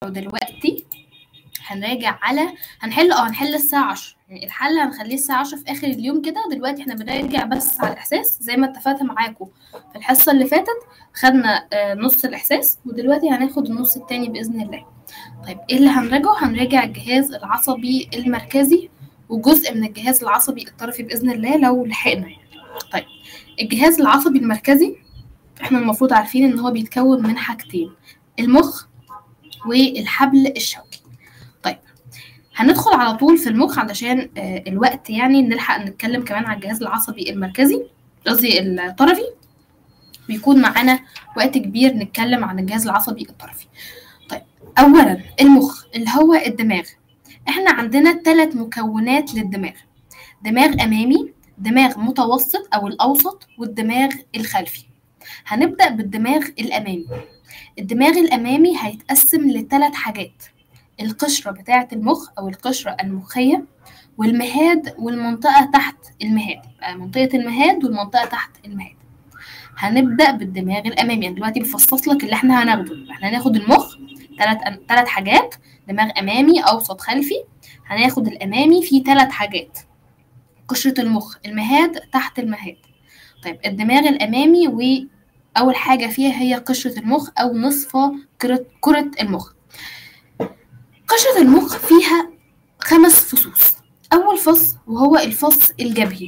ودلوقتي هنراجع على هنحل اه هنحل الساعة 10 يعني الحل هنخليه الساعة 10 في آخر اليوم كده دلوقتي احنا بنراجع بس على الإحساس زي ما اتفقت معاكم في الحصة اللي فاتت خدنا آه نص الإحساس ودلوقتي هناخد النص التاني بإذن الله طيب ايه اللي هنراجعه هنراجع الجهاز العصبي المركزي وجزء من الجهاز العصبي الطرفي بإذن الله لو لحقنا يعني طيب الجهاز العصبي المركزي احنا المفروض عارفين ان هو بيتكون من حاجتين المخ والحبل الشوكي طيب هندخل على طول في المخ علشان آه، الوقت يعني نلحق نتكلم كمان على الجهاز العصبي المركزي قصدي الطرفي بيكون معانا وقت كبير نتكلم عن الجهاز العصبي الطرفي طيب اولا المخ اللي هو الدماغ احنا عندنا ثلاث مكونات للدماغ دماغ امامي دماغ متوسط او الاوسط والدماغ الخلفي هنبدا بالدماغ الامامي الدماغ الامامي هيتقسم لثلاث حاجات القشره بتاعه المخ او القشره المخيه والمهاد والمنطقه تحت المهاد يبقى منطقه المهاد والمنطقه تحت المهاد هنبدا بالدماغ الامامي يعني دلوقتي بفصص لك اللي احنا هناخده احنا هناخد المخ ثلاث ثلاث حاجات دماغ امامي اوسط خلفي هناخد الامامي فيه ثلاث حاجات قشره المخ المهاد تحت المهاد طيب الدماغ الامامي واول حاجه فيها هي قشره المخ او نصف كره كره المخ قشره المخ فيها خمس فصوص اول فص وهو الفص الجبهي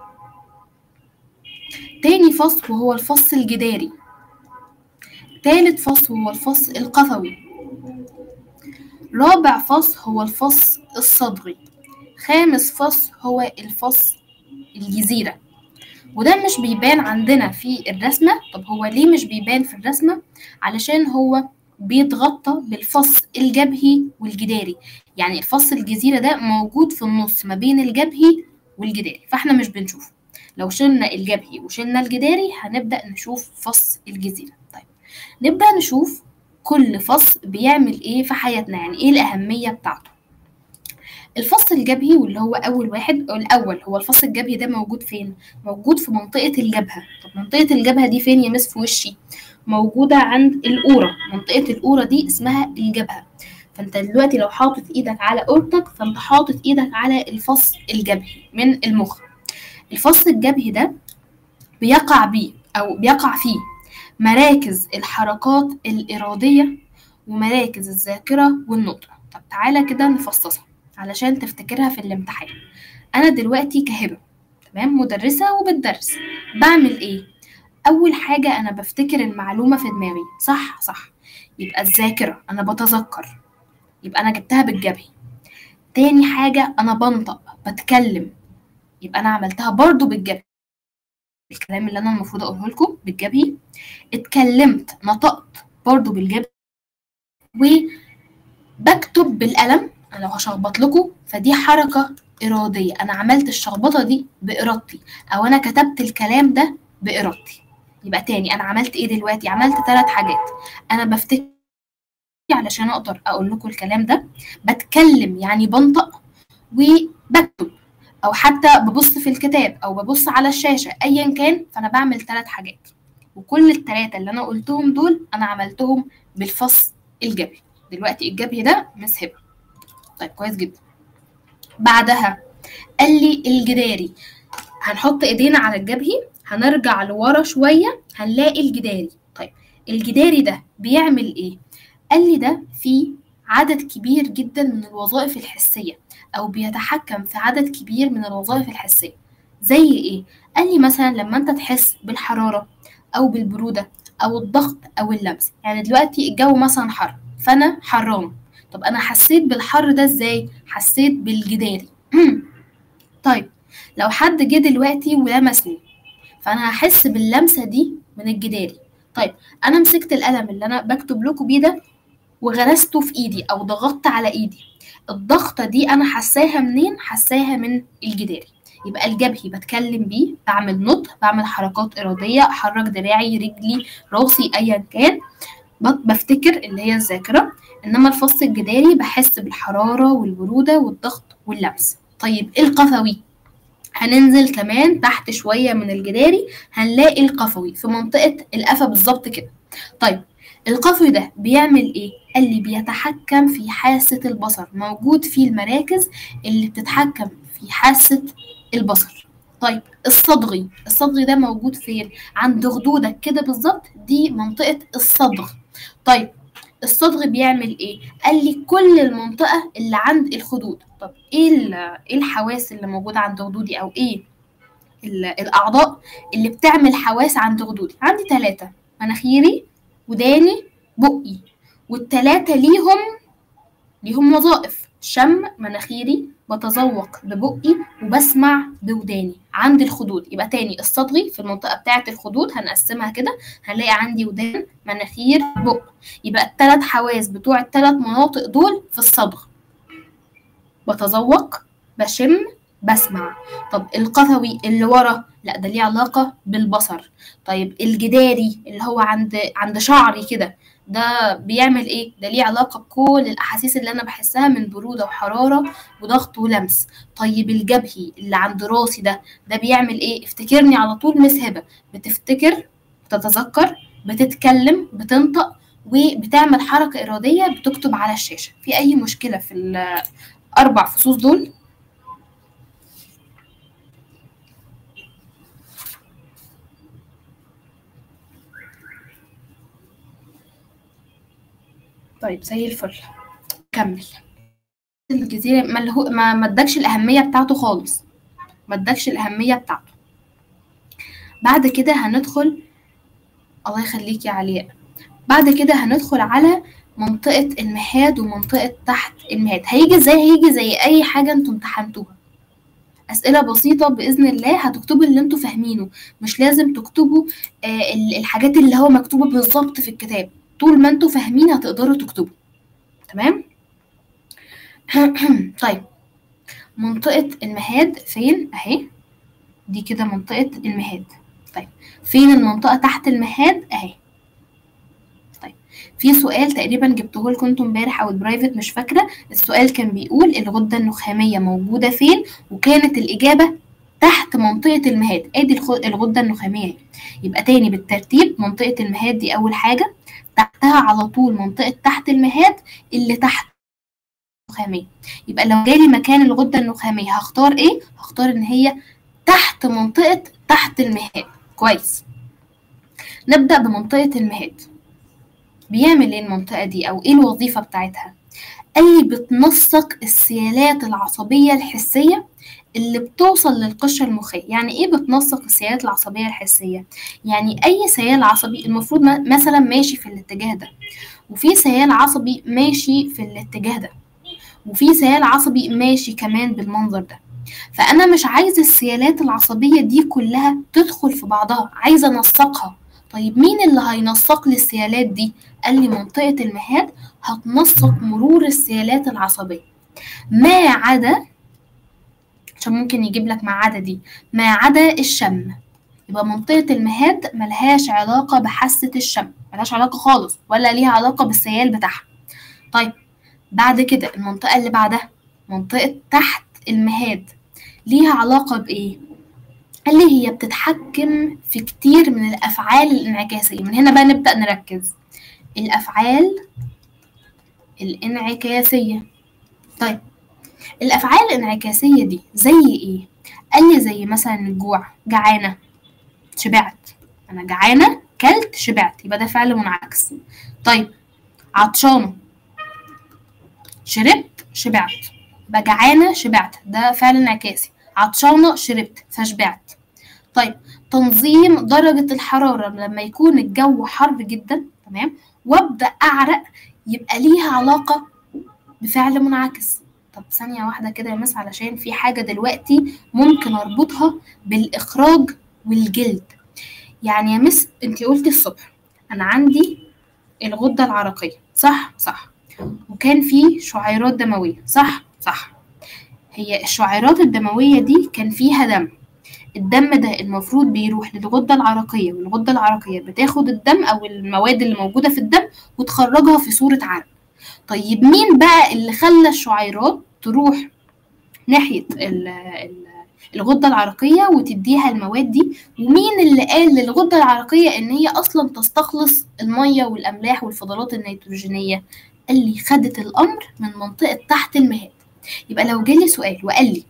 تاني فص وهو الفص الجداري تالت فص وهو الفص القفوي رابع فص هو الفص الصدغي خامس فص هو الفص الجزيرة وده مش بيبان عندنا في الرسمة طب هو ليه مش بيبان في الرسمة علشان هو بيتغطى بالفص الجبهي والجداري يعني الفص الجزيرة ده موجود في النص ما بين الجبهي والجداري فاحنا مش بنشوفه لو شلنا الجبهي وشلنا الجداري هنبدأ نشوف فص الجزيرة طيب نبدأ نشوف كل فص بيعمل ايه في حياتنا يعني ايه الأهمية بتاعته الفص الجبهي واللي هو أول واحد أو الأول هو الفص الجبهي ده موجود فين؟ موجود في منطقة الجبهة طب منطقة الجبهة دي فين يا مس في وشي؟ موجودة عند القورة منطقة القورة دي اسمها الجبهة فانت دلوقتي لو حاطط ايدك على قورتك فانت حاطط ايدك على الفص الجبهي من المخ الفص الجبهي ده بيقع بيه أو بيقع فيه مراكز الحركات الإرادية ومراكز الذاكرة والنطق طب تعالى كده نفصصها علشان تفتكرها في الامتحان أنا دلوقتي كهبة تمام مدرسة وبتدرس بعمل إيه؟ أول حاجة أنا بفتكر المعلومة في دماغي صح صح يبقى الذاكرة أنا بتذكر يبقى أنا جبتها بالجبهي تاني حاجة أنا بنطق بتكلم يبقى أنا عملتها برضو بالجبهي الكلام اللي أنا المفروض أقوله لكم بالجبهي اتكلمت نطقت برضو بالجبهي وبكتب بالقلم أنا لو هشخبط لكم فدي حركة إرادية أنا عملت الشخبطة دي بإرادتي أو أنا كتبت الكلام ده بإرادتي يبقى تاني أنا عملت إيه دلوقتي عملت ثلاث حاجات أنا بفتكر علشان أقدر أقول لكم الكلام ده بتكلم يعني بنطق وبكتب او حتى ببص في الكتاب او ببص على الشاشه ايا كان فانا بعمل ثلاث حاجات وكل الثلاثه اللي انا قلتهم دول انا عملتهم بالفص الجبهي دلوقتي الجبهي ده مسهبه طيب كويس جدا بعدها قال لي الجداري هنحط ايدينا على الجبهي هنرجع لورا شويه هنلاقي الجداري طيب الجداري ده بيعمل ايه قال لي ده فيه عدد كبير جدا من الوظائف الحسيه او بيتحكم في عدد كبير من الوظائف الحسيه زي ايه قال لي مثلا لما انت تحس بالحراره او بالبروده او الضغط او اللمس يعني دلوقتي الجو مثلا حر فانا حرانه طب انا حسيت بالحر ده ازاي حسيت بالجداري طيب لو حد جه دلوقتي ولمسني فانا هحس باللمسه دي من الجداري طيب انا مسكت القلم اللي انا بكتب لكم بيه ده وغرسته في ايدي او ضغطت على ايدي الضغطة دي أنا حساها منين؟ حساها من الجداري يبقى الجبهي بتكلم بيه بعمل نطق بعمل حركات إرادية أحرك دراعي رجلي راسي أيا كان بفتكر اللي هي الذاكرة إنما الفص الجداري بحس بالحرارة والبرودة والضغط واللمس طيب القفوي هننزل كمان تحت شوية من الجداري هنلاقي القفوي في منطقة القفا بالظبط كده طيب القفوي ده بيعمل ايه قال لي بيتحكم في حاسة البصر موجود في المراكز اللي بتتحكم في حاسة البصر طيب الصدغي الصدغي ده موجود فين عند خدودك كده بالظبط دي منطقة الصدغ طيب الصدغ بيعمل ايه قال لي كل المنطقة اللي عند الخدود طب ايه ايه الحواس اللي موجودة عند خدودي او ايه الاعضاء اللي بتعمل حواس عند خدودي عندي ثلاثة مناخيري وداني بقي والتلاتة ليهم ليهم وظائف شم مناخيري بتذوق ببقي وبسمع بوداني عند الخدود يبقى تاني الصدغي في المنطقة بتاعة الخدود هنقسمها كده هنلاقي عندي ودان مناخير بق يبقى التلات حواس بتوع التلات مناطق دول في الصدغ بتذوق بشم بسمع طب القفوي اللي ورا لا ده ليه علاقة بالبصر طيب الجداري اللي هو عند عند شعري كده ده بيعمل ايه ده ليه علاقه بكل الاحاسيس اللي انا بحسها من بروده وحراره وضغط ولمس طيب الجبهي اللي عند راسي ده ده بيعمل ايه افتكرني على طول مس هبه بتفتكر بتتذكر بتتكلم بتنطق وبتعمل حركه اراديه بتكتب على الشاشه في اي مشكله في الاربع فصوص دول طيب زي الفل كمل الجزيرة ملهو ما ما ادكش الأهمية بتاعته خالص ما ادكش الأهمية بتاعته بعد كده هندخل الله يخليك يا علياء بعد كده هندخل على منطقة المهاد ومنطقة تحت المهاد هيجي زي هيجي زي أي حاجة انتوا امتحنتوها أسئلة بسيطة بإذن الله هتكتبوا اللي انتوا فاهمينه مش لازم تكتبوا آه الحاجات اللي هو مكتوبة بالظبط في الكتاب طول ما انتوا فاهمين هتقدروا تكتبوا تمام طيب منطقة المهاد فين اهي دي كده منطقة المهاد طيب فين المنطقة تحت المهاد اهي طيب في سؤال تقريبا جبته لكم انتم امبارح او البرايفت مش فاكرة السؤال كان بيقول الغدة النخامية موجودة فين وكانت الإجابة تحت منطقة المهاد ادي الغدة النخامية يبقى تاني بالترتيب منطقة المهاد دي أول حاجة تحتها على طول منطقة تحت المهاد اللي تحت النخامية يبقى لو جالي مكان الغدة النخامية هختار ايه؟ هختار ان هي تحت منطقة تحت المهاد كويس نبدأ بمنطقة المهاد بيعمل ايه المنطقة دي او ايه الوظيفة بتاعتها؟ قال لي بتنسق السيالات العصبية الحسية اللي بتوصل للقشرة المخية يعني ايه بتنسق السيالات العصبية الحسية يعني اي سيال عصبي المفروض مثلا ماشي في الاتجاه ده وفي سيال عصبي ماشي في الاتجاه ده وفي سيال عصبي ماشي كمان بالمنظر ده فانا مش عايزه السيالات العصبيه دي كلها تدخل في بعضها عايزه انسقها طيب مين اللي هينسق لي السيالات دي قال لي منطقه المهاد هتنسق مرور السيالات العصبيه ما عدا عشان ممكن يجيب لك ما عدا دي ما عدا الشم يبقى منطقة المهاد ملهاش علاقة بحاسة الشم ملهاش علاقة خالص ولا ليها علاقة بالسيال بتاعها طيب بعد كده المنطقة اللي بعدها منطقة تحت المهاد ليها علاقة بإيه؟ قال لي هي بتتحكم في كتير من الأفعال الانعكاسية من هنا بقى نبدأ نركز الأفعال الانعكاسية طيب الأفعال الانعكاسية دي زي إيه؟ قال لي زي مثلا الجوع جعانة شبعت أنا جعانة كلت شبعت يبقى ده فعل منعكس طيب عطشانة شربت شبعت يبقى جعانة شبعت ده فعل انعكاسي عطشانة شربت فشبعت طيب تنظيم درجة الحرارة لما يكون الجو حر جدا تمام وابدأ أعرق يبقى ليها علاقة بفعل منعكس طب ثانية واحدة كده يا مس علشان في حاجة دلوقتي ممكن أربطها بالإخراج والجلد يعني يا مس انت قلتي الصبح أنا عندي الغدة العرقية صح صح وكان في شعيرات دموية صح صح هي الشعيرات الدموية دي كان فيها دم الدم ده المفروض بيروح للغدة العرقية والغدة العرقية بتاخد الدم أو المواد اللي موجودة في الدم وتخرجها في صورة عرق طيب مين بقى اللي خلى الشعيرات تروح ناحية ال ال الغدة العرقية وتديها المواد دي ومين اللي قال للغدة العرقية إن هي أصلا تستخلص المية والأملاح والفضلات النيتروجينية قال لي خدت الامر من منطقه تحت المهاد يبقى لو جالي سؤال وقال لي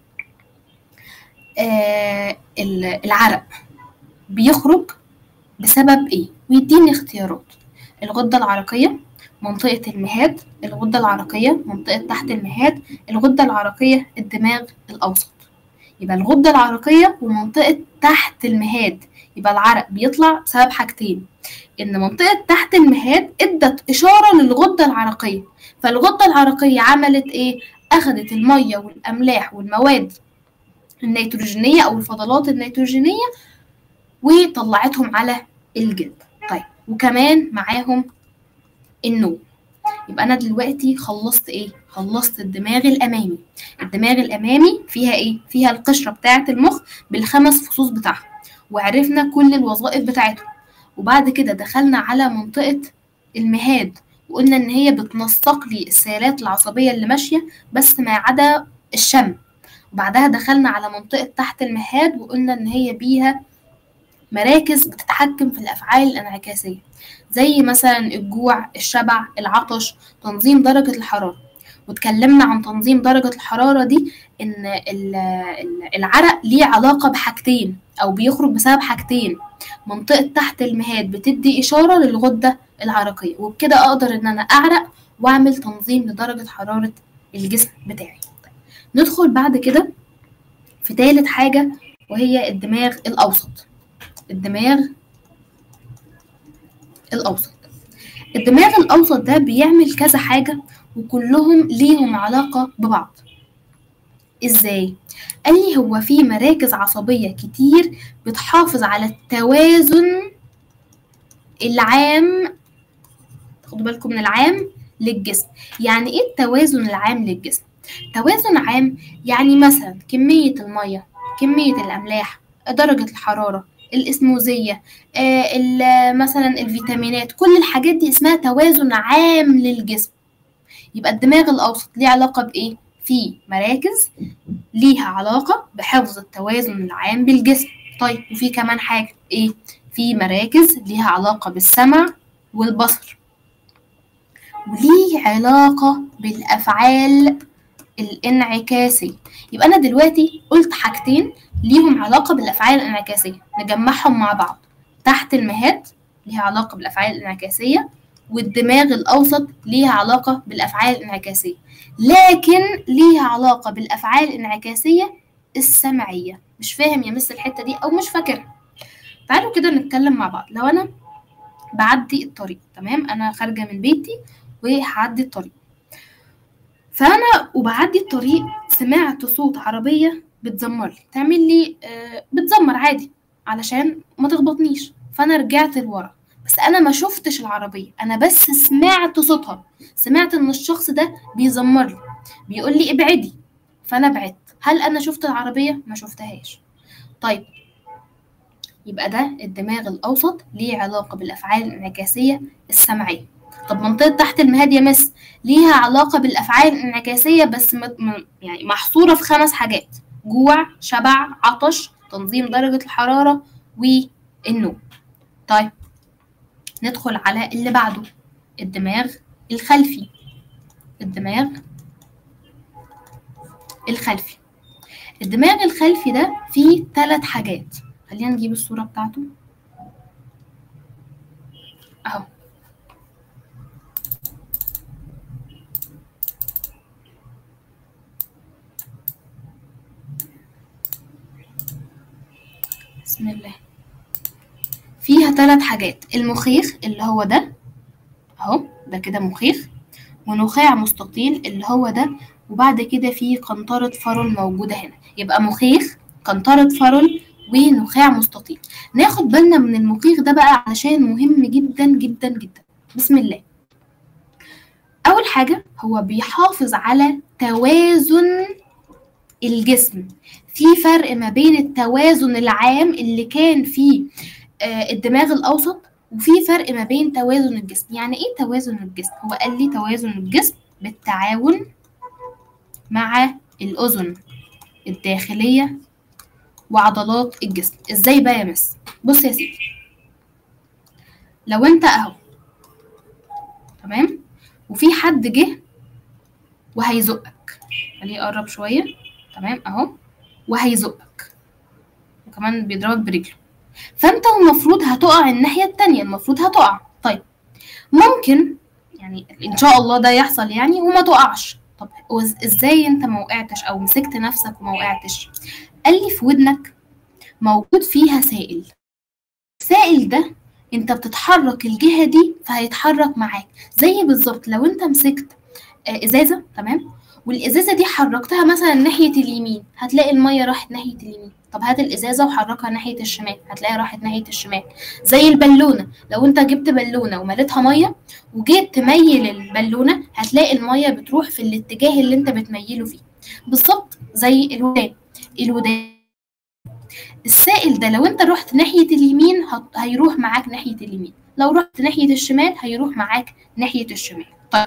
آه العرق بيخرج بسبب ايه ويديني اختيارات الغده العرقيه منطقه المهاد الغده العرقيه منطقه تحت المهاد الغده العرقيه الدماغ الاوسط يبقى الغده العرقيه ومنطقه تحت المهاد يبقى العرق بيطلع بسبب حاجتين ان منطقه تحت المهاد ادت اشاره للغده العرقيه فالغده العرقيه عملت ايه اخذت الميه والاملاح والمواد النيتروجينيه او الفضلات النيتروجينيه وطلعتهم على الجلد طيب وكمان معاهم النوم يبقى انا دلوقتي خلصت ايه خلصت الدماغ الامامي الدماغ الامامي فيها ايه فيها القشره بتاعه المخ بالخمس فصوص بتاعها وعرفنا كل الوظائف بتاعتهم وبعد كده دخلنا على منطقه المهاد وقلنا ان هي بتنسق لي السيالات العصبيه اللي ماشيه بس ما عدا الشم وبعدها دخلنا على منطقه تحت المهاد وقلنا ان هي بيها مراكز بتتحكم في الافعال الانعكاسيه زي مثلا الجوع الشبع العطش تنظيم درجه الحراره واتكلمنا عن تنظيم درجة الحرارة دي إن العرق ليه علاقة بحاجتين أو بيخرج بسبب حاجتين منطقة تحت المهاد بتدي إشارة للغدة العرقية وبكده أقدر إن أنا أعرق وأعمل تنظيم لدرجة حرارة الجسم بتاعي ندخل بعد كده في تالت حاجة وهي الدماغ الأوسط الدماغ الأوسط الدماغ الأوسط ده بيعمل كذا حاجة وكلهم ليهم علاقة ببعض ازاي؟ قال لي هو في مراكز عصبية كتير بتحافظ على التوازن العام خدوا بالكم من العام للجسم يعني ايه التوازن العام للجسم؟ توازن عام يعني مثلا كمية المية كمية الأملاح درجة الحرارة الاسموزية آه مثلا الفيتامينات كل الحاجات دي اسمها توازن عام للجسم يبقى الدماغ الأوسط ليه علاقة بإيه؟ في مراكز ليها علاقة بحفظ التوازن العام بالجسم طيب وفي كمان حاجة إيه؟ في مراكز ليها علاقة بالسمع والبصر وليه علاقة بالأفعال الانعكاسية يبقى أنا دلوقتي قلت حاجتين ليهم علاقة بالأفعال الانعكاسية نجمعهم مع بعض تحت المهاد ليها علاقة بالأفعال الانعكاسية والدماغ الأوسط ليها علاقة بالأفعال الانعكاسية لكن ليها علاقة بالأفعال الانعكاسية السمعية مش فاهم يا مس الحتة دي أو مش فاكرها تعالوا كده نتكلم مع بعض لو أنا بعدي الطريق تمام أنا خارجة من بيتي وهعدي الطريق فأنا وبعدي الطريق سمعت صوت عربية بتزمر لي تعمل لي آه بتزمر عادي علشان ما تخبطنيش فأنا رجعت لورا بس انا ما شفتش العربيه انا بس سمعت صوتها سمعت ان الشخص ده بيزمر لي بيقول لي ابعدي فانا بعدت هل انا شفت العربيه ما شفتهاش طيب يبقى ده الدماغ الاوسط ليه علاقه بالافعال الانعكاسيه السمعيه طب منطقه تحت المهاد يا مس ليها علاقه بالافعال الانعكاسيه بس م... يعني محصوره في خمس حاجات جوع شبع عطش تنظيم درجه الحراره والنوم طيب ندخل على اللي بعده الدماغ الخلفي الدماغ الخلفي الدماغ الخلفي ده فيه ثلاث حاجات خلينا نجيب الصورة بتاعته اهو بسم الله فيها ثلاث حاجات المخيخ اللي هو ده اهو ده كده مخيخ ونخاع مستطيل اللي هو ده وبعد كده في قنطرة فرول موجودة هنا يبقى مخيخ قنطرة فرول ونخاع مستطيل ناخد بالنا من المخيخ ده بقى علشان مهم جدا جدا جدا بسم الله أول حاجة هو بيحافظ على توازن الجسم في فرق ما بين التوازن العام اللي كان فيه الدماغ الأوسط وفي فرق ما بين توازن الجسم يعني ايه توازن الجسم هو قال لي توازن الجسم بالتعاون مع الأذن الداخلية وعضلات الجسم ازاي بقى يا مس بص يا سيدي لو انت اهو تمام وفي حد جه وهيزقك خليه يقرب شويه تمام اهو وهيزقك وكمان بيضربك برجله فانت المفروض هتقع الناحيه التانية المفروض هتقع طيب ممكن يعني ان شاء الله ده يحصل يعني وما تقعش طب وإز- ازاي انت ما وقعتش او مسكت نفسك وما وقعتش قال لي في ودنك موجود فيها سائل السائل ده انت بتتحرك الجهه دي فهيتحرك معاك زي بالظبط لو انت مسكت آه، ازازه تمام والازازه دي حركتها مثلا ناحيه اليمين هتلاقي الميه راحت ناحيه اليمين طب هات الازازه وحركها ناحيه الشمال هتلاقيها راحت ناحيه الشمال زي البالونه لو انت جبت بالونه ومليتها ميه وجيت تميل البالونه هتلاقي الميه بتروح في الاتجاه اللي انت بتميله فيه بالظبط زي الودان الودان السائل ده لو انت رحت ناحيه اليمين هت- هيروح معاك ناحيه اليمين لو رحت ناحيه الشمال هيروح معاك ناحيه الشمال طيب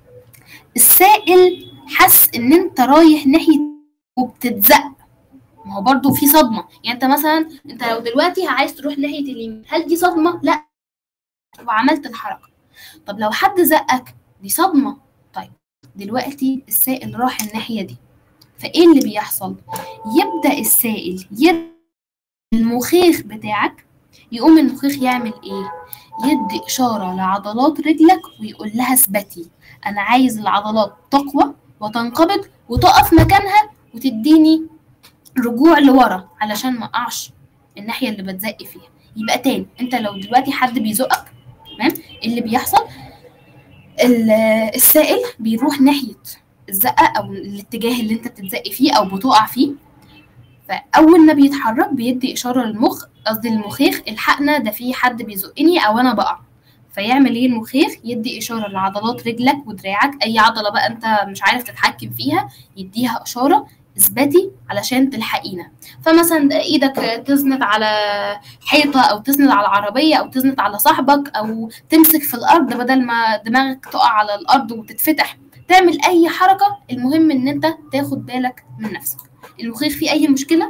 السائل حس ان انت رايح ناحيه وبتتزق ما هو برضو في صدمه يعني انت مثلا انت لو دلوقتي عايز تروح ناحيه اليمين هل دي صدمه لا وعملت الحركه طب لو حد زقك دي صدمه طيب دلوقتي السائل راح الناحيه دي فايه اللي بيحصل يبدا السائل يرجع المخيخ بتاعك يقوم المخيخ يعمل ايه يدي اشاره لعضلات رجلك ويقول لها اثبتي انا عايز العضلات تقوى وتنقبض وتقف مكانها وتديني رجوع لورا علشان ما اقعش الناحيه اللي بتزق فيها يبقى تاني انت لو دلوقتي حد بيزقك تمام اللي بيحصل ال- السائل بيروح ناحيه الزقه او الاتجاه اللي انت بتتزق فيه او بتقع فيه فاول ما بيتحرك بيدي اشاره للمخ قصدي المخيخ الحقنا ده في حد بيزقني او انا بقع فيعمل ايه المخيخ يدي اشاره لعضلات رجلك ودراعك اي عضله بقى انت مش عارف تتحكم فيها يديها اشاره اثبتي علشان تلحقينا فمثلا ايدك تزنط على حيطه او تزنط على عربيه او تزنط على صاحبك او تمسك في الارض بدل ما دماغك تقع على الارض وتتفتح تعمل اي حركه المهم ان انت تاخد بالك من نفسك المخيخ فيه اي مشكله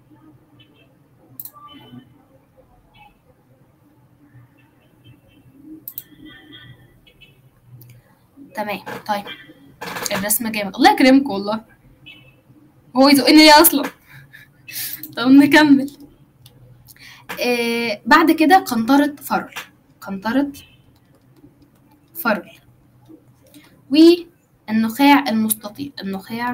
تمام طيب الرسمه جامد الله يكرمك والله هو يزقني ليه اصلا طب نكمل آه بعد كده قنطرة فرل قنطرة فرل والنخاع المستطيل النخاع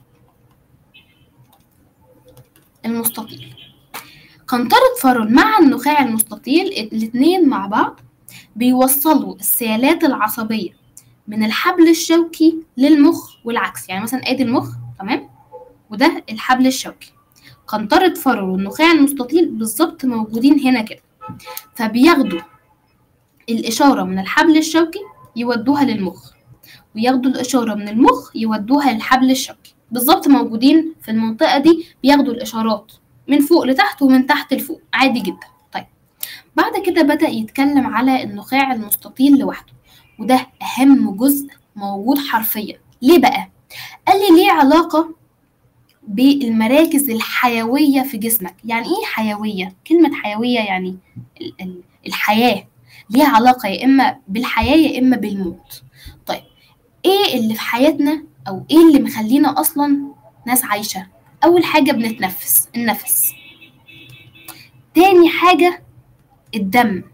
المستطيل قنطرة فرل مع النخاع المستطيل الاتنين مع بعض بيوصلوا السيالات العصبية من الحبل الشوكي للمخ والعكس يعني مثلا ادي المخ تمام وده الحبل الشوكي قنطرة فرو والنخاع المستطيل بالظبط موجودين هنا كده فبياخدوا الإشارة من الحبل الشوكي يودوها للمخ وياخدوا الإشارة من المخ يودوها للحبل الشوكي بالظبط موجودين في المنطقة دي بياخدوا الإشارات من فوق لتحت ومن تحت لفوق عادي جدا طيب بعد كده بدأ يتكلم على النخاع المستطيل لوحده وده أهم جزء موجود حرفيا ليه بقى؟ قال لي ليه علاقة بالمراكز الحيوية في جسمك يعني ايه حيوية؟ كلمة حيوية يعني ال- ال- الحياة ليها علاقة يا إما بالحياة يا إما بالموت طيب ايه اللي في حياتنا أو ايه اللي مخلينا أصلا ناس عايشة؟ أول حاجة بنتنفس النفس تاني حاجة الدم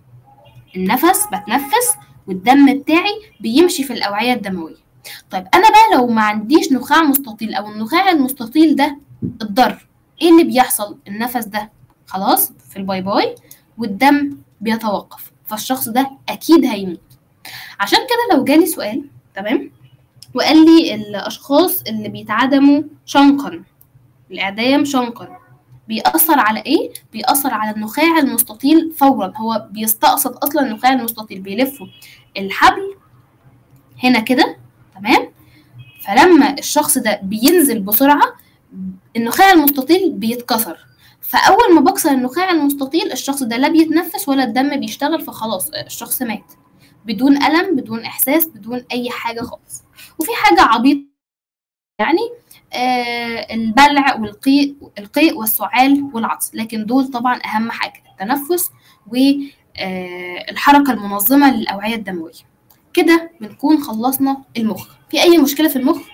النفس بتنفس والدم بتاعي بيمشي في الأوعية الدموية طيب انا بقى لو ما عنديش نخاع مستطيل او النخاع المستطيل ده اتضر ايه اللي بيحصل النفس ده خلاص في الباي باي والدم بيتوقف فالشخص ده اكيد هيموت عشان كده لو جالي سؤال تمام وقال لي الاشخاص اللي بيتعدموا شنقا الاعدام شنقا بيأثر على ايه بيأثر على النخاع المستطيل فورا هو بيستقصد اصلا النخاع المستطيل بيلفوا الحبل هنا كده تمام فلما الشخص ده بينزل بسرعة النخاع المستطيل بيتكسر فأول ما بكسر النخاع المستطيل الشخص ده لا بيتنفس ولا الدم بيشتغل فخلاص الشخص مات بدون ألم بدون إحساس بدون أي حاجة خالص وفي حاجة عبيطة يعني آه البلع والقيء القيء والسعال والعطس لكن دول طبعا أهم حاجة التنفس والحركة المنظمة للأوعية الدموية كده بنكون خلصنا المخ في اي مشكله في المخ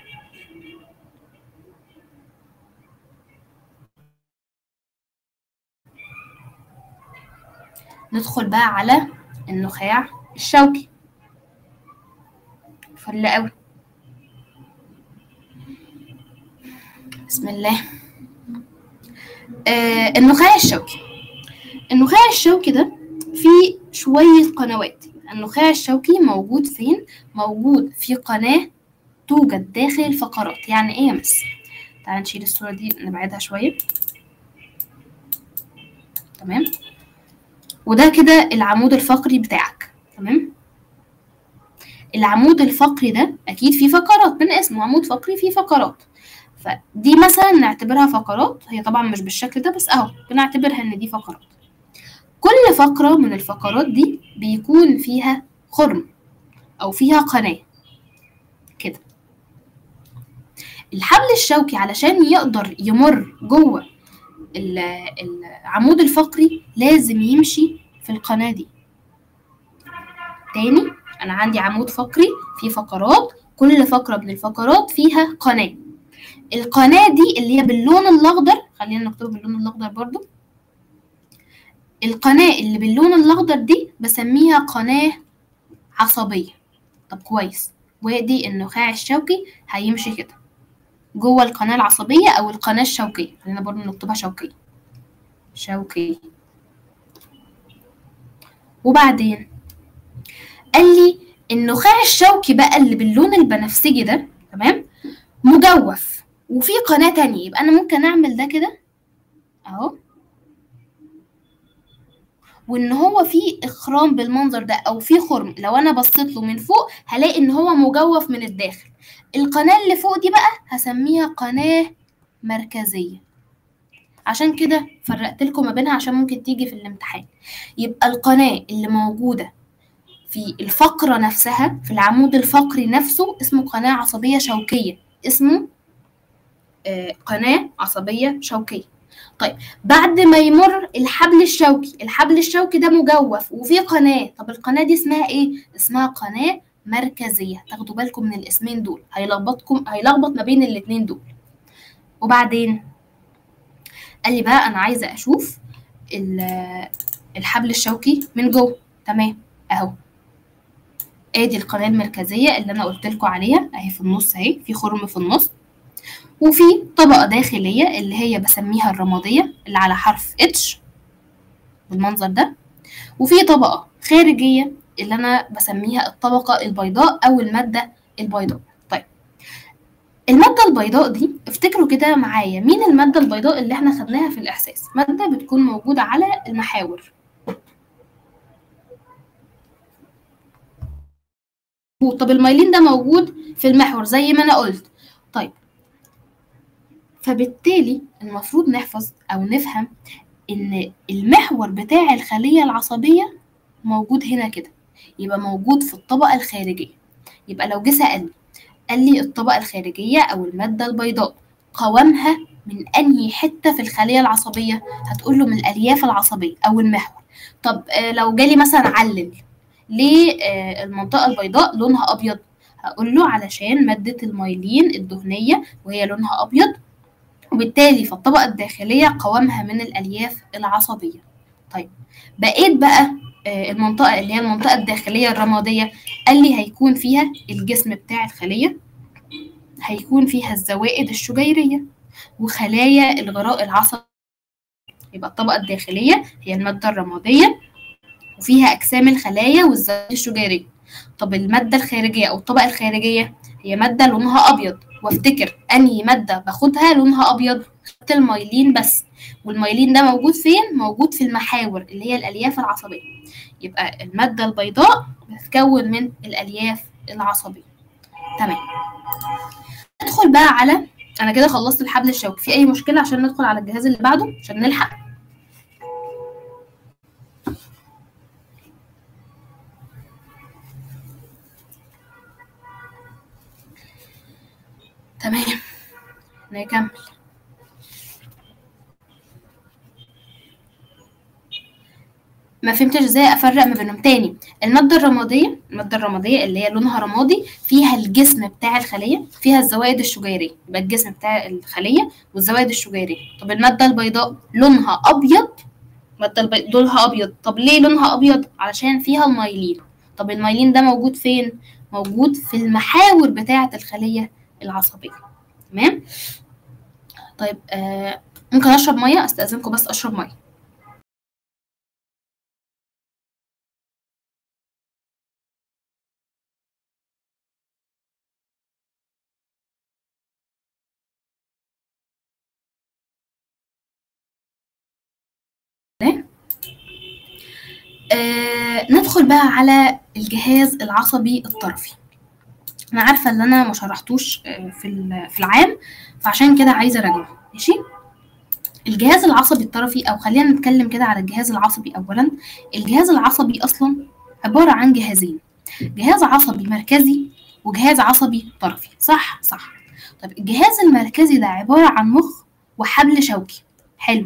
ندخل بقى على النخاع الشوكي فل قوي بسم الله آه النخاع الشوكي النخاع الشوكي ده فيه شوية قنوات النخاع الشوكي موجود فين؟ موجود في قناة توجد داخل الفقرات يعني ايه يا مس؟ تعال نشيل الصورة دي نبعدها شوية تمام وده كده العمود الفقري بتاعك تمام العمود الفقري ده اكيد فيه فقرات من اسمه عمود فقري فيه فقرات فدي مثلا نعتبرها فقرات هي طبعا مش بالشكل ده بس اهو بنعتبرها ان دي فقرات كل فقرة من الفقرات دي بيكون فيها خرم او فيها قناة كده الحبل الشوكي علشان يقدر يمر جوه العمود الفقري لازم يمشي في القناة دي تاني أنا عندي عمود فقري فيه فقرات كل فقرة من الفقرات فيها قناة القناة دي اللي هي باللون الأخضر خلينا نكتبه باللون الأخضر برضو القناة اللي باللون الأخضر دي بسميها قناة عصبية طب كويس وادي النخاع الشوكي هيمشي كده جوه القناة العصبية أو القناة الشوكية خلينا برضو نكتبها شوكية شوكية وبعدين قال لي النخاع الشوكي بقى اللي باللون البنفسجي ده تمام مجوف وفي قناة تانية يبقى أنا ممكن أعمل ده كده أهو وإن هو فيه إخرام بالمنظر ده أو فيه خرم لو أنا بصيت له من فوق هلاقي إن هو مجوف من الداخل القناة اللي فوق دي بقى هسميها قناة مركزية عشان كده فرقت لكم ما بينها عشان ممكن تيجي في الامتحان يبقى القناة اللي موجودة في الفقرة نفسها في العمود الفقري نفسه اسمه قناة عصبية شوكية اسمه آه قناة عصبية شوكية طيب بعد ما يمر الحبل الشوكي الحبل الشوكي ده مجوف وفيه قناة طب القناة دي اسمها ايه اسمها قناة مركزية تاخدوا بالكم من الاسمين دول هيلخبطكم هيلخبط ما بين الاتنين دول وبعدين قال لي بقى انا عايزه اشوف الحبل الشوكي من جوه تمام اهو ادي القناه المركزيه اللي انا قلت لكم عليها اهي في النص اهي في خرم في النص وفي طبقه داخليه اللي هي بسميها الرماديه اللي على حرف اتش بالمنظر ده وفي طبقه خارجيه اللي انا بسميها الطبقه البيضاء او الماده البيضاء طيب المادة البيضاء دي افتكروا كده معايا مين المادة البيضاء اللي احنا خدناها في الإحساس مادة بتكون موجودة على المحاور طب الميلين ده موجود في المحور زي ما أنا قلت طيب فبالتالي المفروض نحفظ أو نفهم إن المحور بتاع الخلية العصبية موجود هنا كده يبقى موجود في الطبقة الخارجية يبقى لو جه سألني قال لي الطبقة الخارجية أو المادة البيضاء قوامها من أنهي حتة في الخلية العصبية هتقول له من الألياف العصبية أو المحور طب لو جالي مثلا علل ليه المنطقة البيضاء لونها أبيض هقول له علشان مادة الميلين الدهنية وهي لونها أبيض وبالتالي فالطبقة الداخلية قوامها من الألياف العصبية طيب بقيت بقى المنطقة اللي هي المنطقة الداخلية الرمادية قال لي هيكون فيها الجسم بتاع الخلية هيكون فيها الزوائد الشجيرية وخلايا الغراء العصبي يبقى الطبقة الداخلية هي المادة الرمادية وفيها أجسام الخلايا والزوائد الشجيرية طب المادة الخارجية أو الطبقة الخارجية هي مادة لونها أبيض وافتكر أنهي مادة باخدها لونها أبيض خدت الميلين بس والميلين ده موجود فين؟ موجود في المحاور اللي هي الألياف العصبية يبقى المادة البيضاء بتتكون من الألياف العصبية تمام ندخل بقى على أنا كده خلصت الحبل الشوكي في أي مشكلة عشان ندخل على الجهاز اللي بعده عشان نلحق تمام نكمل ما فهمتش ازاي افرق ما بينهم تاني الماده الرماديه الماده الرماديه اللي هي لونها رمادي فيها الجسم بتاع الخليه فيها الزوائد الشجيريه يبقى الجسم بتاع الخليه والزوائد الشجيريه طب الماده البيضاء لونها ابيض الماده البيضاء لونها ابيض طب ليه لونها ابيض علشان فيها المايلين طب المايلين ده موجود فين موجود في المحاور بتاعه الخليه العصبيه تمام طيب آه ممكن اشرب ميه استاذنكم بس اشرب ميه آه ندخل بقى على الجهاز العصبي الطرفي انا عارفه ان انا ما شرحتوش في في العام فعشان كده عايزه اراجعه ماشي الجهاز العصبي الطرفي او خلينا نتكلم كده على الجهاز العصبي اولا الجهاز العصبي اصلا عباره عن جهازين جهاز عصبي مركزي وجهاز عصبي طرفي صح صح طب الجهاز المركزي ده عباره عن مخ وحبل شوكي حلو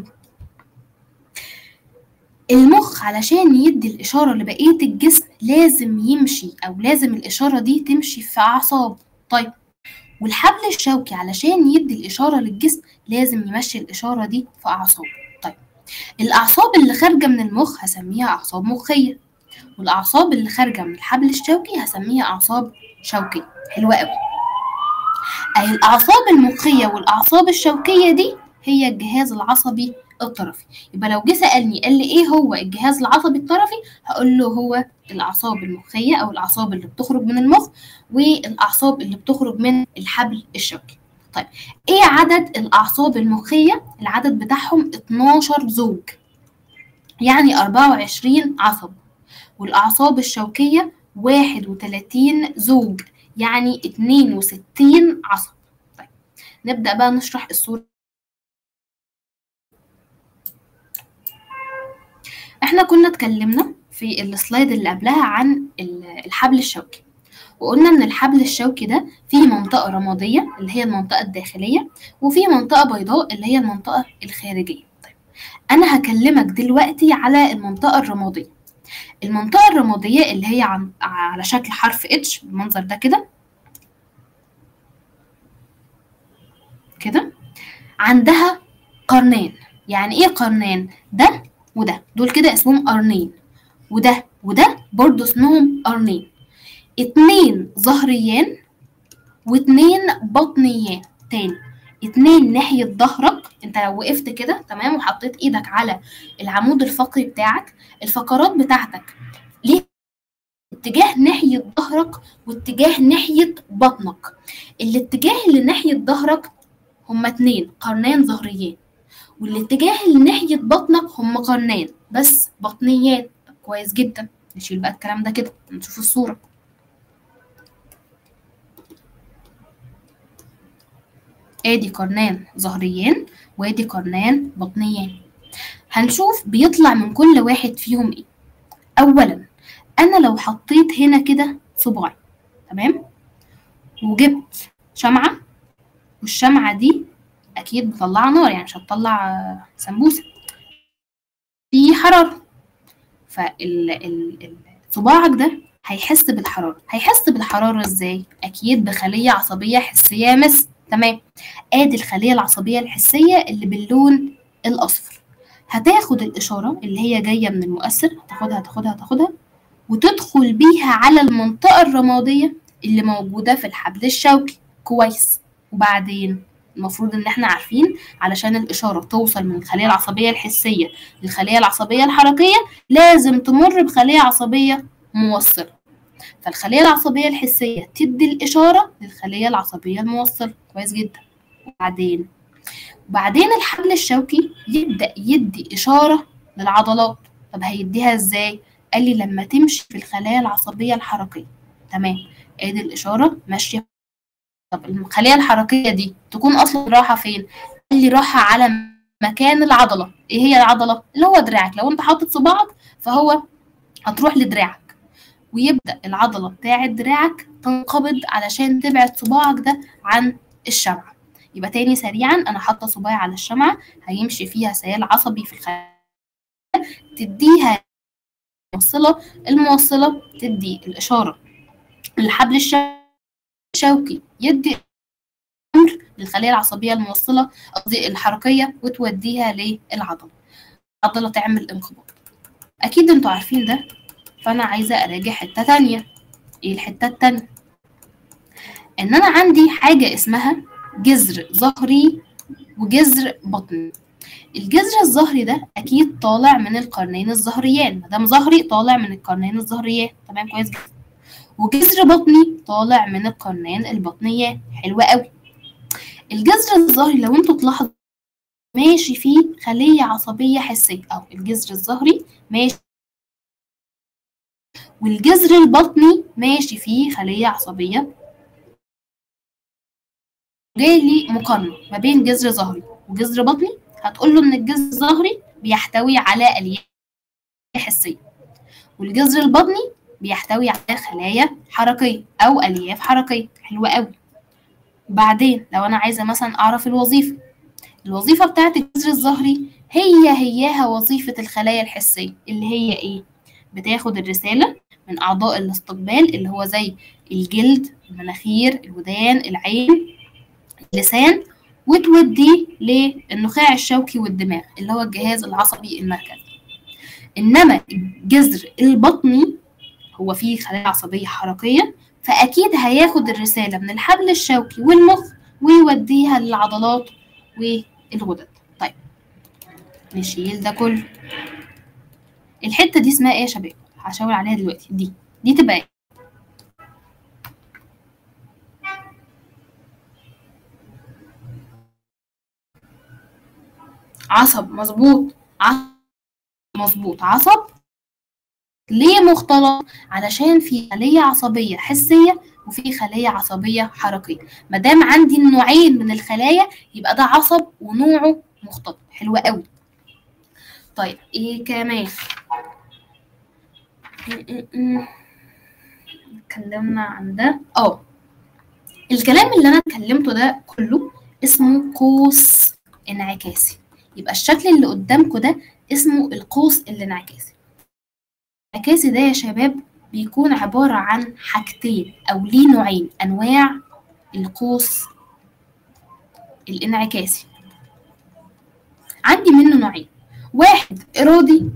المخ علشان يدي الإشارة لبقية الجسم لازم يمشي أو لازم الإشارة دي تمشي في أعصاب طيب والحبل الشوكي علشان يدي الإشارة للجسم لازم يمشي الإشارة دي في أعصاب طيب الأعصاب اللي خارجة من المخ هسميها أعصاب مخية والأعصاب اللي خارجة من الحبل الشوكي هسميها أعصاب شوكية حلوة قوي أي الأعصاب المخية والأعصاب الشوكية دي هي الجهاز العصبي الطرفي يبقى لو جه سالني قال لي ايه هو الجهاز العصبي الطرفي هقول له هو الاعصاب المخيه او الاعصاب اللي بتخرج من المخ والاعصاب اللي بتخرج من الحبل الشوكي طيب ايه عدد الاعصاب المخيه العدد بتاعهم 12 زوج يعني 24 عصب والاعصاب الشوكيه 31 زوج يعني 62 عصب طيب نبدا بقى نشرح الصوره احنا كنا اتكلمنا في السلايد اللي قبلها عن الحبل الشوكي وقلنا ان الحبل الشوكي ده فيه منطقة رمادية اللي هي المنطقة الداخلية وفيه منطقة بيضاء اللي هي المنطقة الخارجية طيب انا هكلمك دلوقتي على المنطقة الرمادية المنطقة الرمادية اللي هي عن على شكل حرف اتش بالمنظر ده كده كده عندها قرنين يعني ايه قرنين ده وده دول كده اسمهم قرنين وده وده برضو اسمهم قرنين اتنين ظهريان واتنين بطنيان تاني اتنين ناحية ظهرك انت لو وقفت كده تمام وحطيت ايدك على العمود الفقري بتاعك الفقرات بتاعتك ليه اتجاه ناحية ظهرك واتجاه ناحية بطنك الاتجاه اللي ناحية ظهرك هما اتنين قرنين ظهريان والاتجاه اللي ناحية بطنك هم قرنين بس بطنيات طب كويس جدا نشيل بقى الكلام ده كده نشوف الصورة ادي قرنان ظهريان وادي قرنان بطنيان هنشوف بيطلع من كل واحد فيهم ايه اولا انا لو حطيت هنا كده صباعي تمام وجبت شمعة والشمعة دي اكيد مطلعه نار يعني مش هتطلع سمبوسه في حراره فصباعك ده هيحس بالحراره هيحس بالحراره ازاي اكيد بخليه عصبيه حسيه مس تمام ادي الخليه العصبيه الحسيه اللي باللون الاصفر هتاخد الاشاره اللي هي جايه من المؤثر هتاخدها تاخدها تاخدها وتدخل بيها على المنطقه الرماديه اللي موجوده في الحبل الشوكي كويس وبعدين المفروض ان احنا عارفين علشان الاشاره توصل من الخليه العصبيه الحسيه للخليه العصبيه الحركيه لازم تمر بخليه عصبيه موصله فالخليه العصبيه الحسيه تدي الاشاره للخليه العصبيه الموصله كويس جدا وبعدين وبعدين الحبل الشوكي يبدا يدي اشاره للعضلات طب هيديها ازاي قال لي لما تمشي في الخلايا العصبيه الحركيه تمام ادي الاشاره ماشيه طب الخلية الحركية دي تكون أصلا راحة فين؟ قال لي راحة على مكان العضلة، إيه هي العضلة؟ اللي هو دراعك، لو أنت حاطط صباعك فهو هتروح لدراعك، ويبدأ العضلة بتاعة دراعك تنقبض علشان تبعد صباعك ده عن الشمعة. يبقى تاني سريعا أنا حاطة صباعي على الشمعة هيمشي فيها سيال عصبي في الخلايا تديها الموصلة الموصلة تدي الإشارة للحبل الشوكي يدي أمر للخلية العصبية الموصلة قصدي الحركية وتوديها للعضلة العضلة تعمل انقباض أكيد انتوا عارفين ده فأنا عايزة أراجع حتة تانية ايه الحتة التانية إن أنا عندي حاجة اسمها جذر ظهري وجذر بطني الجذر الظهري ده اكيد طالع من القرنين الظهريان ما دام ظهري طالع من القرنين الظهريان تمام كويس جدا وجذر بطني طالع من القرنين البطنيان حلو قوي الجذر الظهري لو انتوا تلاحظوا ماشي فيه خلية عصبية حسية أو الجذر الظهري ماشي والجذر البطني ماشي فيه خلية عصبية جاي لي مقارنة ما بين جذر ظهري وجذر بطني هتقول له إن الجذر الظهري بيحتوي على ألياف حسية والجذر البطني بيحتوي على خلايا حركية أو ألياف حركية حلوة قوي بعدين لو أنا عايزة مثلا أعرف الوظيفة الوظيفة بتاعت الجذر الظهري هي هياها وظيفة الخلايا الحسية اللي هي إيه؟ بتاخد الرسالة من أعضاء الاستقبال اللي هو زي الجلد المناخير الودان العين اللسان وتوديه للنخاع الشوكي والدماغ اللي هو الجهاز العصبي المركزي إنما الجذر البطني هو فيه خلايا عصبية حركية فأكيد هياخد الرسالة من الحبل الشوكي والمخ ويوديها للعضلات والغدد طيب نشيل ده كله الحتة دي اسمها ايه يا شباب هشاور عليها دلوقتي دي دي تبقى ايه عصب مظبوط عصب مظبوط عصب ليه مختلط علشان في خلية عصبية حسية وفي خلية عصبية حركية ما دام عندي النوعين من الخلايا يبقى ده عصب ونوعه مختلط حلو قوي طيب ايه كمان اتكلمنا عن ده اه الكلام اللي انا اتكلمته ده كله اسمه قوس انعكاسي يبقى الشكل اللي قدامكم ده اسمه القوس الانعكاسي الانعكاسي ده يا شباب بيكون عبارة عن حاجتين أو ليه نوعين أنواع القوس الانعكاسي عندي منه نوعين واحد إرادي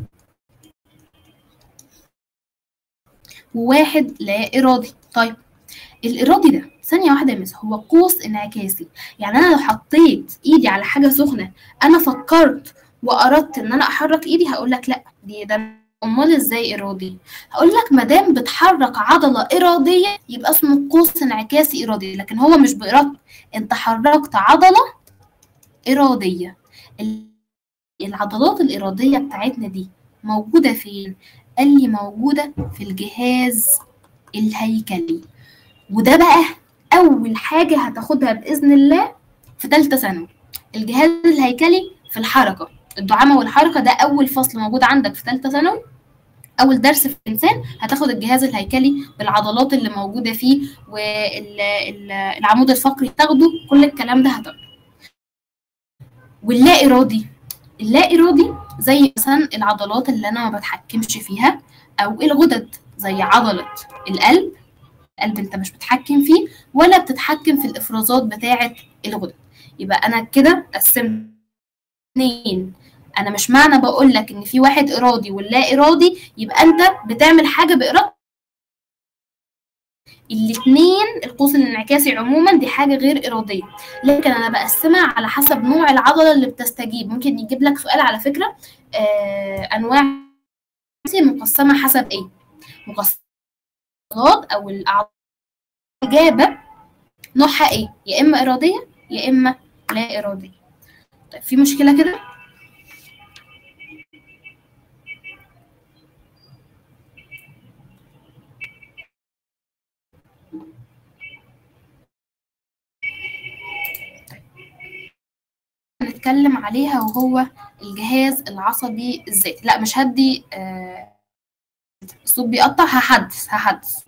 وواحد لا إرادي طيب الإرادي ده ثانية واحدة يا مس هو قوس انعكاسي يعني أنا لو حطيت إيدي على حاجة سخنة أنا فكرت وأردت إن أنا أحرك إيدي هقول لك لأ دي ده امال ازاي ارادي هقول لك ما دام بتحرك عضله اراديه يبقى اسمه قوس انعكاسي ارادي لكن هو مش بارادتك انت حركت عضله اراديه العضلات الاراديه بتاعتنا دي موجوده فين قال لي موجوده في الجهاز الهيكلي وده بقى اول حاجه هتاخدها باذن الله في ثالثه ثانوي الجهاز الهيكلي في الحركه الدعامه والحركه ده اول فصل موجود عندك في ثالثه ثانوي اول درس في الانسان هتاخد الجهاز الهيكلي بالعضلات اللي موجوده فيه والعمود الفقري تاخده كل الكلام ده هتاخده واللا ارادي اللا ارادي زي مثلا العضلات اللي انا ما بتحكمش فيها او الغدد زي عضله القلب القلب انت مش بتحكم فيه ولا بتتحكم في الافرازات بتاعه الغدد يبقى انا كده قسمت اتنين انا مش معنى بقول لك ان في واحد ارادي واللا ارادي يبقى انت بتعمل حاجه بارادتك الاثنين القوس الانعكاسي عموما دي حاجه غير اراديه لكن انا بقسمها على حسب نوع العضله اللي بتستجيب ممكن يجيب لك سؤال على فكره آه انواع مقسمه حسب ايه مقسمات او الاعضاء الاجابه نوعها ايه يا اما اراديه يا اما لا اراديه طيب في مشكله كده هنتكلم عليها وهو الجهاز العصبي الذاتي لا مش هدي آه الصوت بيقطع هحدث هحدث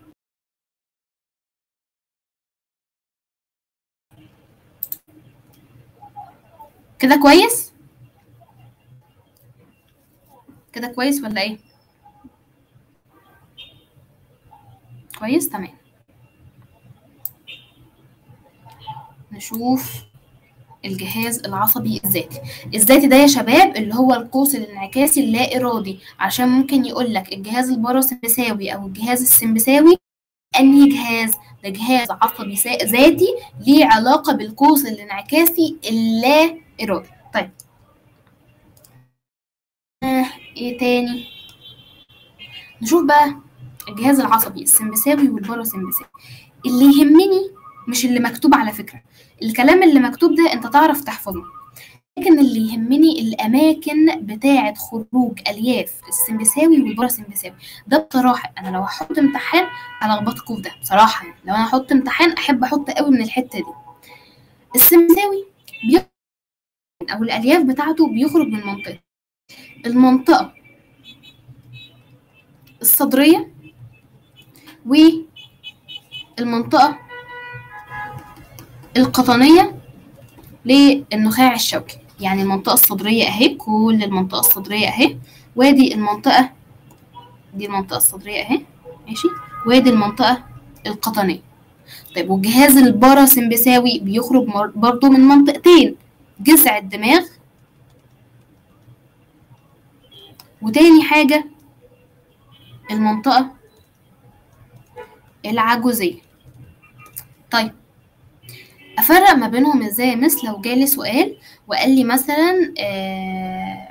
كده كويس كده كويس ولا ايه كويس تمام نشوف الجهاز العصبي الذاتي الذاتي ده يا شباب اللي هو القوس الانعكاسي اللا ارادي عشان ممكن يقول لك الجهاز الباراسمبثاوي او الجهاز السمبثاوي انهي جهاز ده جهاز عصبي سا- ذاتي ليه علاقه بالقوس الانعكاسي اللا ارادي طيب آه ايه تاني نشوف بقى الجهاز العصبي السمبثاوي والباراسمبثاوي اللي يهمني مش اللي مكتوب على فكره الكلام اللي مكتوب ده انت تعرف تحفظه لكن اللي يهمني الاماكن بتاعه خروج الياف السمبثاوي والباراسمبثاوي ده بصراحه انا لو هحط امتحان هلخبطكم في ده بصراحه يعني لو انا هحط امتحان احب احط قوي من الحته دي السمبثاوي بيخرج او الالياف بتاعته بيخرج من منطقه المنطقه الصدريه والمنطقه القطنيه للنخاع الشوكي يعني المنطقة الصدرية أهي كل المنطقة الصدرية أهي وادي المنطقة دي المنطقة الصدرية أهي ماشي وادي المنطقة القطنية طيب والجهاز الباراسمبثاوي بيخرج مر- برضو من منطقتين جذع الدماغ وتاني حاجة المنطقة العجوزية طيب افرق ما بينهم ازاي مثل لو جالي سؤال وقال لي مثلا آه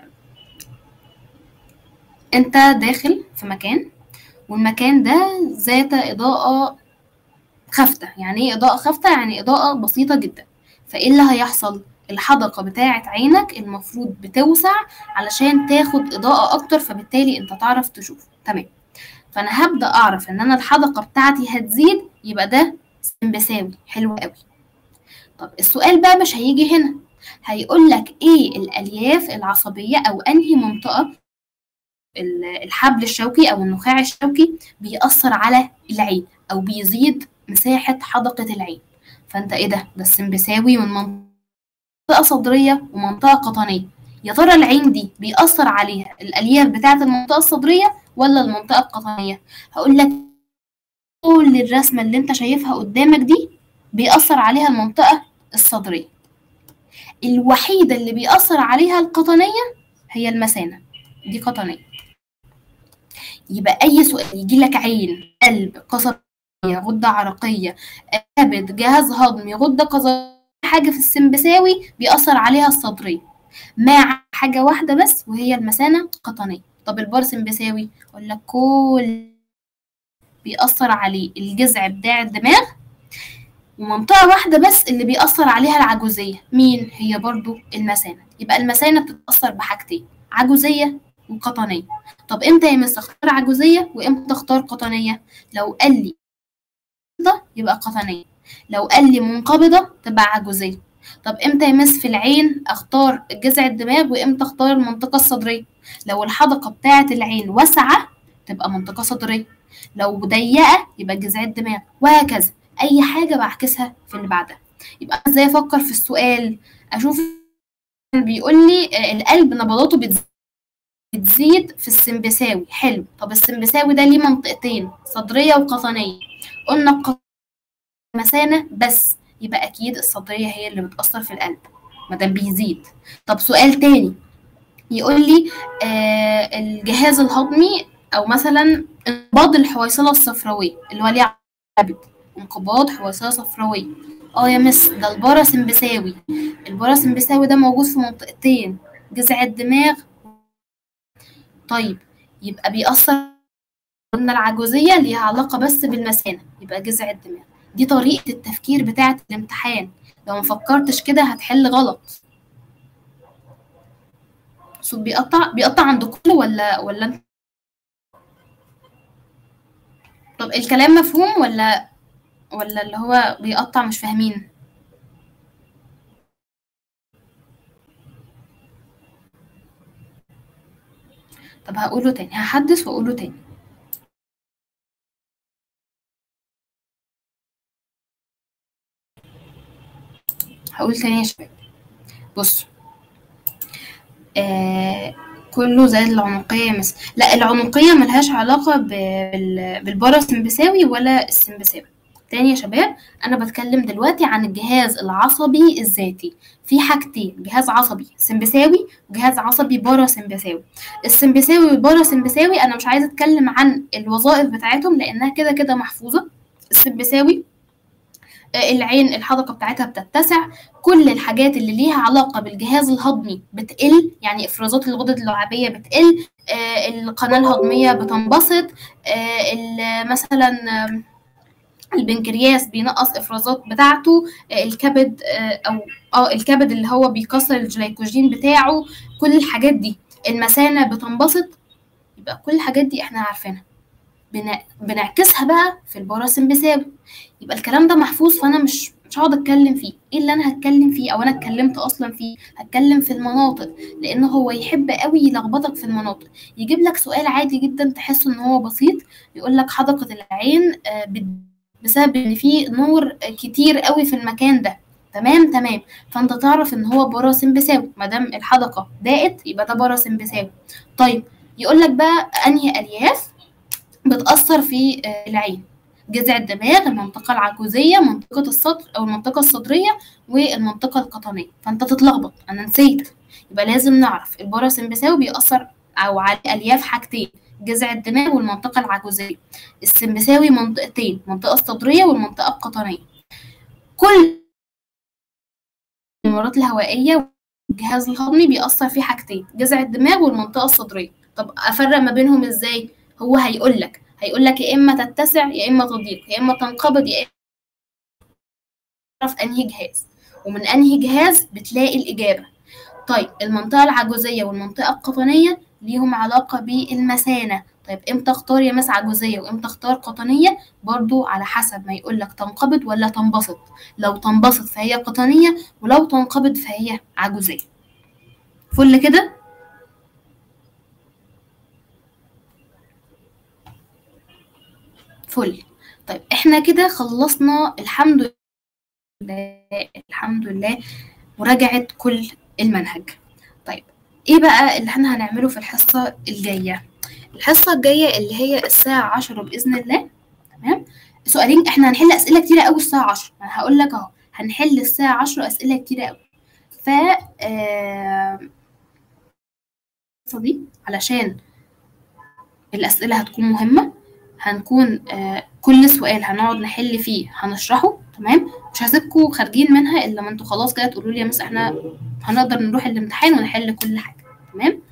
انت داخل في مكان والمكان ده ذات اضاءة خافتة يعني ايه اضاءة خافتة يعني اضاءة بسيطة جدا فايه اللي هيحصل الحدقة بتاعة عينك المفروض بتوسع علشان تاخد اضاءة اكتر فبالتالي انت تعرف تشوف تمام فانا هبدأ اعرف ان انا الحدقة بتاعتي هتزيد يبقى ده سمبثاوي حلو قوي طب السؤال بقى مش هيجي هنا هيقول لك ايه الالياف العصبيه او انهي منطقه ال- الحبل الشوكي او النخاع الشوكي بيأثر على العين او بيزيد مساحه حدقه العين فانت ايه ده ده السمبثاوي من منطقه صدريه ومنطقه قطنيه يا ترى العين دي بيأثر عليها الالياف بتاعه المنطقه الصدريه ولا المنطقه القطنيه هقول لك كل الرسمه اللي انت شايفها قدامك دي بيأثر عليها المنطقة الصدرية الوحيدة اللي بيأثر عليها القطنية هي المثانة دي قطنية يبقى أي سؤال يجي لك عين قلب قصبية غدة عرقية كبد جهاز هضمي غدة قذرية حاجة في السمبثاوي بيأثر عليها الصدرية مع حاجة واحدة بس وهي المثانة قطنية طب البارسمبثاوي أقول لك كل بيأثر عليه الجذع بتاع الدماغ ومنطقة واحدة بس اللي بيأثر عليها العجوزية مين هي برضو المثانة يبقى المثانة بتتأثر بحاجتين عجوزية وقطنية طب امتى يا مس اختار عجوزية وامتى اختار قطنية لو قال لي منقبضة يبقى قطنية لو قال لي منقبضة تبقى عجوزية طب امتى يا مس في العين اختار جذع الدماغ وامتى اختار المنطقة الصدرية لو الحدقة بتاعة العين واسعة تبقى منطقة صدرية لو ضيقة يبقى جذع الدماغ وهكذا اي حاجه بعكسها في اللي بعدها يبقى ازاي افكر في السؤال اشوف بيقول لي آه، القلب نبضاته بتزيد بتزيد في السمبثاوي حلو طب السمبثاوي ده ليه منطقتين صدريه وقطنيه قلنا القطنية مثانه بس يبقى اكيد الصدريه هي اللي بتاثر في القلب ما دام بيزيد طب سؤال تاني يقول لي آه الجهاز الهضمي او مثلا انقباض الحويصله الصفراويه اللي هو ليه عبد انقباض حويصله صفراويه اه يا مس ده الباراسمبثاوي الباراسمبثاوي ده موجود في منطقتين جذع الدماغ طيب يبقى بيأثر قلنا العجوزية ليها علاقة بس بالمثانة يبقى جذع الدماغ دي طريقة التفكير بتاعة الامتحان لو ما فكرتش كده هتحل غلط صوت بيقطع بيقطع عند كله ولا ولا انت طب الكلام مفهوم ولا ولا اللي هو بيقطع مش فاهمين طب هقوله تاني هحدث واقوله تاني هقول تاني يا شباب بصوا آه كله زائد العنقية مس لا العنقية ملهاش علاقة بال... بالباراسمبثاوي ولا السمبثاوي تاني يا شباب انا بتكلم دلوقتي عن الجهاز العصبي الذاتي في حاجتين جهاز عصبي سمبثاوي وجهاز عصبي باراسمبثاوي السمبثاوي والباراسمبثاوي انا مش عايزه اتكلم عن الوظائف بتاعتهم لانها كده كده محفوظه السمبثاوي العين الحدقة بتاعتها بتتسع كل الحاجات اللي ليها علاقة بالجهاز الهضمي بتقل يعني إفرازات الغدد اللعابية بتقل آه القناة الهضمية بتنبسط آه مثلا البنكرياس بينقص افرازات بتاعته الكبد او اه الكبد اللي هو بيكسر الجلايكوجين بتاعه كل الحاجات دي المثانه بتنبسط يبقى كل الحاجات دي احنا عارفينها بنعكسها بقى في الباراسمبثاوي يبقى الكلام ده محفوظ فانا مش مش هقعد اتكلم فيه ايه اللي انا هتكلم فيه او انا اتكلمت اصلا فيه هتكلم في المناطق لانه هو يحب قوي يلخبطك في المناطق يجيب لك سؤال عادي جدا تحس ان هو بسيط يقول لك حدقه العين بسبب ان في نور كتير قوي في المكان ده تمام تمام فانت تعرف ان هو باراسمبثاوي ما دام الحدقه ضاقت يبقى ده باراسمبثاوي طيب يقول لك بقى انهي الياف بتاثر في العين جذع الدماغ المنطقة العجوزية منطقة الصدر أو المنطقة الصدرية والمنطقة القطنية فأنت تتلخبط أنا نسيت يبقى لازم نعرف الباراسمبثاوي بيأثر أو على ألياف حاجتين جذع الدماغ والمنطقة العجوزية السمبثاوي منطقتين المنطقة الصدرية والمنطقة القطنية كل الممرات الهوائية والجهاز الهضمي بيأثر فيه حاجتين جذع الدماغ والمنطقة الصدرية طب أفرق ما بينهم إزاي هو هيقول لك هيقول لك يا إما تتسع يا إما تضيق يا إما تنقبض يا إما تعرف أنهي جهاز ومن أنهي جهاز بتلاقي الإجابة طيب المنطقة العجوزية والمنطقة القطنية ليهم علاقة بالمثانة طيب امتى اختار يا مس عجوزية وامتى اختار قطنية برضو على حسب ما يقولك تنقبض ولا تنبسط لو تنبسط فهي قطنية ولو تنقبض فهي عجوزية فل كده فل طيب احنا كده خلصنا الحمد لله الحمد لله مراجعة كل المنهج طيب ايه بقى اللي احنا هنعمله في الحصة الجاية الحصة الجاية اللي هي الساعة عشرة بإذن الله تمام سؤالين احنا هنحل أسئلة كتيرة قوي الساعة عشرة أنا هقول لك أهو هنحل الساعة عشرة أسئلة كتيرة قوي ف آه... دي علشان الأسئلة هتكون مهمة هنكون آه كل سؤال هنقعد نحل فيه هنشرحه تمام مش هسيبكم خارجين منها الا ما انتوا خلاص كده تقولوا لي يا مس احنا هنقدر نروح الامتحان ونحل كل حاجه تمام